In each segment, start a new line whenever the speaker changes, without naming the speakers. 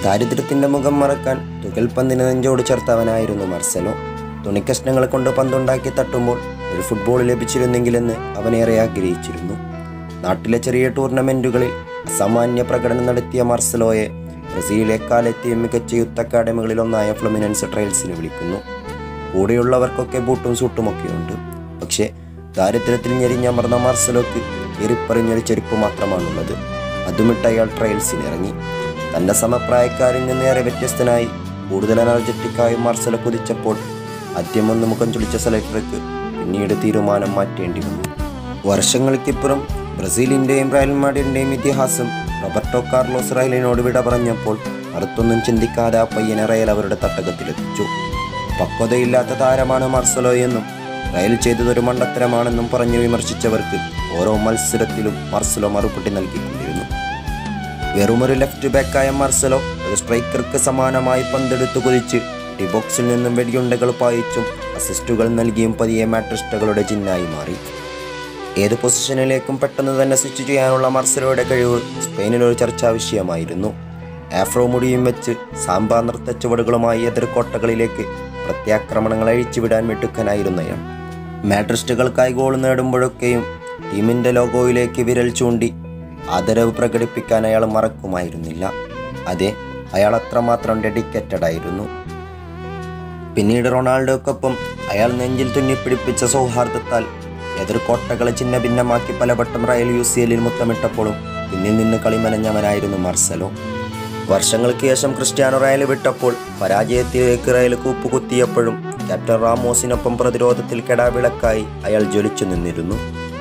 ദാരിദ്ര്യത്തിന്റെ മുഖം മറക്കാൻ തുകൽ പന്തിന് നെഞ്ചോട് ചേർത്തവനായിരുന്നു മാർസലോ തുണിക്കഷ്ണങ്ങൾ കൊണ്ട് പന്തുണ്ടാക്കി തട്ടുമ്പോൾ ഒരു ഫുട്ബോൾ ലഭിച്ചിരുന്നെങ്കിലെന്ന് അവനേറെ ആഗ്രഹിച്ചിരുന്നു നാട്ടിലെ ചെറിയ ടൂർണമെന്റുകളിൽ അസാമാന്യ പ്രകടനം നടത്തിയ മാർസലോയെ ബ്രസീൽ എക്കാലത്തെയും മികച്ച യുദ്ധ അക്കാഡമികളിലൊന്നായ ഫ്ലമിനൻസ് ട്രയൽസിന് വിളിക്കുന്നു കൂടെയുള്ളവർക്കൊക്കെ ബൂട്ടും സൂട്ടുമൊക്കെയുണ്ട് പക്ഷേ ദാരിദ്ര്യത്തിൽ ഞെരിഞ്ഞമർന്ന മാർസലോക്ക് എറിപ്പറിഞ്ഞൊരു ചെരുപ്പ് മാത്രമാണുള്ളത് അതുമിട്ട് അയാൾ ട്രയൽസിന് ഇറങ്ങി തന്റെ സമപ്രായക്കാരിൽ നിന്നേറെ വ്യത്യസ്തനായി കൂടുതൽ എനർജറ്റിക്കായി മാർസലോ കുതിച്ചപ്പോൾ ആദ്യമൊന്ന് മുഖം ചുളിച്ച സെലക്ടർക്ക് പിന്നീട് തീരുമാനം മാറ്റേണ്ടി വന്നു വർഷങ്ങൾക്കിപ്പുറം ബ്രസീലിന്റെയും റയൽ മാഡ്രിഡിന്റെയും ഇതിഹാസം റോബർട്ടോ കാർലോസ് റയലിനോട് വിട പറഞ്ഞപ്പോൾ അടുത്തൊന്നും ചിന്തിക്കാതെ ആ പയ്യനെ റയൽ അവരുടെ തട്ടകത്തിലെത്തിച്ചു പക്വതയില്ലാത്ത താരമാണ് മാർസലോ എന്നും റയൽ ചെയ്തതൊരു മണ്ടത്തരമാണെന്നും പറഞ്ഞു വിമർശിച്ചവർക്ക് ഓരോ മത്സരത്തിലും മാർസലോ മറുപടി നൽകിക്കൊണ്ടിരുന്നു വെറുമൊരു ലെഫ്റ്റ് ബാക്കായ മാർസലോ ഒരു സ്ട്രൈക്കർക്ക് സമാനമായി പന്തെടുത്തു കുതിച്ച് ഡി ബോക്സിൽ നിന്നും വെടിയുണ്ടകൾ പായിച്ചും അസിസ്റ്റുകൾ നൽകിയും പതിയെ മാട്രിസ്റ്റുകളുടെ ചിഹ്നായി മാറി ഏത് പൊസിഷനിലേക്കും പെട്ടെന്ന് തന്നെ സ്വിച്ച് ചെയ്യാനുള്ള മാർസലോയുടെ കഴിവ് സ്പെയിനിൽ ഒരു ചർച്ചാ വിഷയമായിരുന്നു ആഫ്രോ മുടിയും വെച്ച് സാമ്പാ നൃത്ത ചുവടുകളുമായി എതിർക്കോട്ടകളിലേക്ക് പ്രത്യാക്രമണങ്ങൾ അഴിച്ചുവിടാൻ മിടുക്കനായിരുന്നു അയാൾ മാട്രിസ്റ്റുകൾക്കായി ഗോൾ നേടുമ്പോഴൊക്കെയും ടീമിന്റെ ലോഗോയിലേക്ക് വിരൽ ചൂണ്ടി ആദരവ് പ്രകടിപ്പിക്കാൻ അയാൾ മറക്കുമായിരുന്നില്ല അതെ അയാൾ അത്രമാത്രം ഡെഡിക്കേറ്റഡ് ആയിരുന്നു പിന്നീട് റൊണാൾഡോക്കൊപ്പം അയാൾ നെഞ്ചിൽ തുന്നിപ്പിടിപ്പിച്ച സൗഹാർദ്ദത്താൽ എതിർക്കോട്ടകളെ ചിന്ന ഭിന്നമാക്കി പലവട്ടം റയൽ യു സി എല്ലിൽ മുത്തമിട്ടപ്പോഴും പിന്നിൽ നിന്ന് കളിമനഞ്ഞവനായിരുന്നു മാർസലോ വർഷങ്ങൾക്ക് ശേഷം ക്രിസ്ത്യാനോ റയൽ വിട്ടപ്പോൾ പരാജയത്തിലേക്ക് റയൽ കൂപ്പുകുത്തിയപ്പോഴും ക്യാപ്റ്റൻ റാമോസിനൊപ്പം പ്രതിരോധത്തിൽ കെടാവിളക്കായി അയാൾ ജ്വലിച്ചു നിന്നിരുന്നു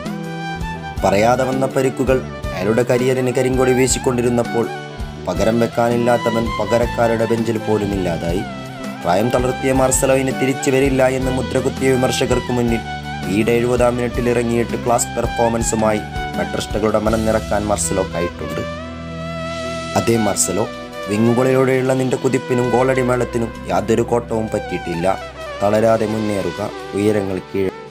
പറയാതെ വന്ന പരിക്കുകൾ അയാളുടെ കരിയറിന് കരിങ്കൊടി വീശിക്കൊണ്ടിരുന്നപ്പോൾ പകരം വെക്കാനില്ലാത്തവൻ പകരക്കാരുടെ ബെഞ്ചിൽ പോലും ഇല്ലാതായി പ്രായം തളർത്തിയ മാർസലോ ഇനി തിരിച്ചു വരില്ല എന്ന് മുദ്രകുത്തിയ വിമർശകർക്ക് മുന്നിൽ ഈടെ എഴുപതാം മിനിറ്റിൽ ഇറങ്ങിയിട്ട് ക്ലാസ് പെർഫോമൻസുമായി മെട്രിസ്റ്റുകളുടെ മനം നിറക്കാൻ മാർസലോ ആയിട്ടുണ്ട് അതേ മാർസലോ വിങ്ങുകളിലൂടെയുള്ള നിന്റെ കുതിപ്പിനും ഗോളടി മേളത്തിനും യാതൊരു കോട്ടവും പറ്റിയിട്ടില്ല തളരാതെ മുന്നേറുക ഉയരങ്ങൾ കീഴ